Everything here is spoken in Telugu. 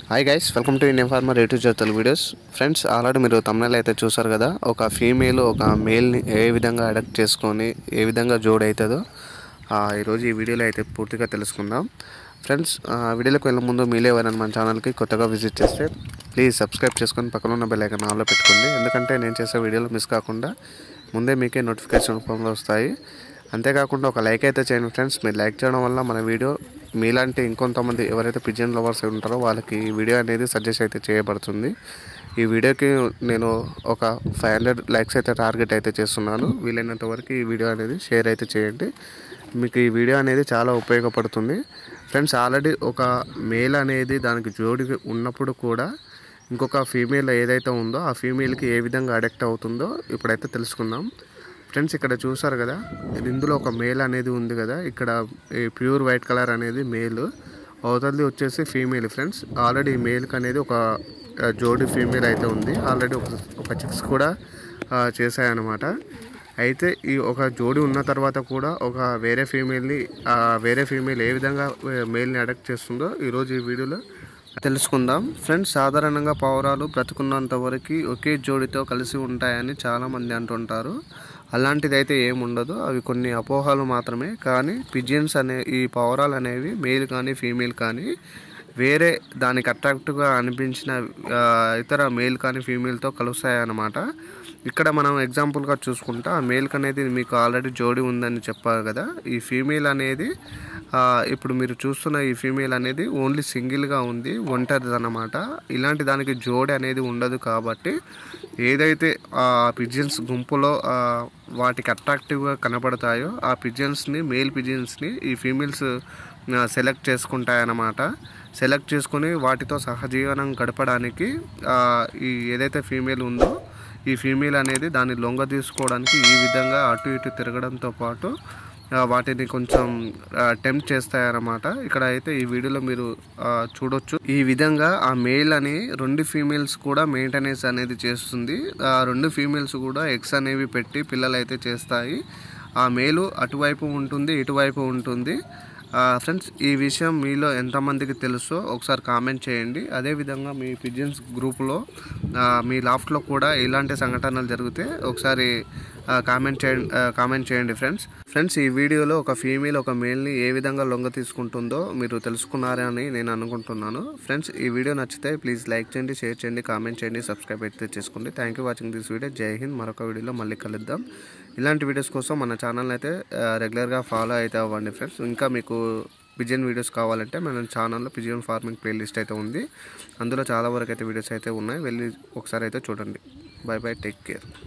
hi guys welcome to Indian farmer YouTube జోతల్ వీడియోస్ ఫ్రెండ్స్ ఆల్రెడీ మీరు తమిళ అయితే చూసారు కదా ఒక ఫీమేల్ ఒక మేల్ని ఏ విధంగా అడాప్ట్ చేసుకొని ఏ విధంగా జోడ్ అవుతుందో ఆ, ఈరోజు ఈ వీడియోలో అయితే పూర్తిగా తెలుసుకుందాం ఫ్రెండ్స్ ఆ, వీడియోలోకి వెళ్ళే ముందు మీలే ఎవరైనా మన ఛానల్కి కొత్తగా విజిట్ చేస్తే ప్లీజ్ సబ్స్క్రైబ్ చేసుకొని పక్కన ఉన్న బెల్ ఐకాన్ ఆన్లో పెట్టుకోండి ఎందుకంటే నేను చేసే వీడియోలు మిస్ కాకుండా ముందే మీకే నోటిఫికేషన్ రూపంలో వస్తాయి అంతేకాకుండా ఒక లైక్ అయితే చేయండి ఫ్రెండ్స్ మీరు లైక్ చేయడం వల్ల మన వీడియో మీలాంటి ఇంకొంతమంది ఎవరైతే పిజియన్ లవర్స్ ఉంటారో వాళ్ళకి ఈ వీడియో అనేది సజెస్ట్ అయితే చేయబడుతుంది ఈ వీడియోకి నేను ఒక ఫైవ్ హండ్రెడ్ లైక్స్ అయితే టార్గెట్ అయితే చేస్తున్నాను వీలైనంత వరకు ఈ వీడియో అనేది షేర్ అయితే చేయండి మీకు ఈ వీడియో అనేది చాలా ఉపయోగపడుతుంది ఫ్రెండ్స్ ఆల్రెడీ ఒక మేల్ అనేది దానికి జోడి ఉన్నప్పుడు కూడా ఇంకొక ఫీమేల్ ఏదైతే ఉందో ఆ ఫీమేల్కి ఏ విధంగా అడెక్ట్ అవుతుందో ఇప్పుడైతే తెలుసుకుందాం ఫ్రెండ్స్ ఇక్కడ చూసారు కదా ఇది ఇందులో ఒక మేల్ అనేది ఉంది కదా ఇక్కడ ఈ ప్యూర్ వైట్ కలర్ అనేది మేల్ అవతలది వచ్చేసి ఫీమేల్ ఫ్రెండ్స్ ఆల్రెడీ ఈ మేల్కి అనేది ఒక ఆ, జోడి ఫీమేల్ అయితే ఉంది ఆల్రెడీ ఒక ఒక చిక్స్ కూడా ఆ, చేశాయన్నమాట అయితే ఈ ఒక జోడి ఉన్న తర్వాత కూడా ఒక వేరే ఫీమేల్ని ఆ వేరే ఫీమేల్ ఏ విధంగా మేల్ని అడక్ట్ చేస్తుందో ఈరోజు ఈ వీడియోలో తెలుసుకుందాం ఫ్రెండ్స్ సాధారణంగా పావురాలు బ్రతుకున్నంత వరకు ఒకే జోడితో కలిసి ఉంటాయని చాలామంది అంటుంటారు అలాంటిది అయితే ఏముండదు అవి కొన్ని అపోహలు మాత్రమే కానీ పిజియన్స్ అనే ఈ పావురాలు అనేవి మేల్ కానీ ఫీమేల్ కానీ వేరే దానికి అట్రాక్టివ్గా అనిపించిన ఆ, ఇతర మేల్ కానీ ఫీమేల్తో కలుస్తాయి అన్నమాట ఇక్కడ మనం ఎగ్జాంపుల్గా చూసుకుంటే ఆ మేల్కి అనేది మీకు ఆల్రెడీ జోడి ఉందని చెప్పారు కదా ఈ ఫీమేల్ అనేది ఆ, ఇప్పుడు మీరు చూస్తున్న ఈ ఫీమేల్ అనేది ఓన్లీ సింగిల్గా ఉంది ఒంటరిది అన్నమాట ఇలాంటి దానికి జోడి అనేది ఉండదు కాబట్టి ఏదైతే ఆ పిజియన్స్ గుంపులో ఆ, వాటికి అట్రాక్టివ్గా కనపడతాయో ఆ పిజియన్స్ని మేల్ పిజియన్స్ని ఈ ఫీమేల్స్ సెలెక్ట్ చేసుకుంటాయన్నమాట సెలెక్ట్ చేసుకుని వాటితో సహజీవనం గడపడానికి ఆ, ఈ ఏదైతే ఫీమేల్ ఉందో ఈ ఫీమేల్ అనేది దాన్ని లొంగ తీసుకోవడానికి ఈ విధంగా అటు ఇటు తిరగడంతో పాటు ఆ, వాటిని కొంచెం టెంప్ట్ చేస్తాయన్నమాట ఇక్కడ అయితే ఈ వీడియోలో మీరు ఆ, చూడొచ్చు ఈ విధంగా ఆ మేల్ అని రెండు ఫీమేల్స్ కూడా మెయింటెనెన్స్ అనేది చేస్తుంది ఆ రెండు ఫీమేల్స్ కూడా ఎగ్స్ అనేవి పెట్టి పిల్లలు అయితే చేస్తాయి ఆ మేలు అటువైపు ఉంటుంది ఇటువైపు ఉంటుంది ఫ్రెండ్స్ ఈ విషయం మీలో ఎంతమందికి తెలుసో ఒకసారి కామెంట్ చేయండి అదేవిధంగా మీ పిజియన్స్ గ్రూప్లో మీ లాఫ్ట్లో కూడా ఇలాంటి సంఘటనలు జరిగితే ఒకసారి కామెంట్ చేయండి కామెంట్ చేయండి ఫ్రెండ్స్ ఫ్రెండ్స్ ఈ వీడియోలో ఒక ఫీమేల్ ఒక మేల్ని ఏ విధంగా లొంగ తీసుకుంటుందో మీరు తెలుసుకున్నారని నేను అనుకుంటున్నాను ఫ్రెండ్స్ ఈ వీడియో నచ్చితే ప్లీజ్ లైక్ చేయండి షేర్ చేయండి కామెంట్ చేయండి సబ్స్క్రైబ్ అయితే చేసుకోండి thank you watching this video Jai Hind మరొక వీడియోలో మళ్ళీ కలుద్దాం ఇలాంటి వీడియోస్ కోసం మన ఛానల్ అయితే రెగ్యులర్గా ఫాలో అయితే అవ్వండి ఫ్రెండ్స్ ఇంకా మీకు పిజియన్ వీడియోస్ కావాలంటే మన ఛానల్లో పిజియన్ ఫార్మింగ్ ప్లేలిస్ట్ అయితే ఉంది అందులో చాలా వరకు అయితే వీడియోస్ అయితే ఉన్నాయి వెళ్ళి ఒకసారి అయితే చూడండి బై బై టేక్ కేర్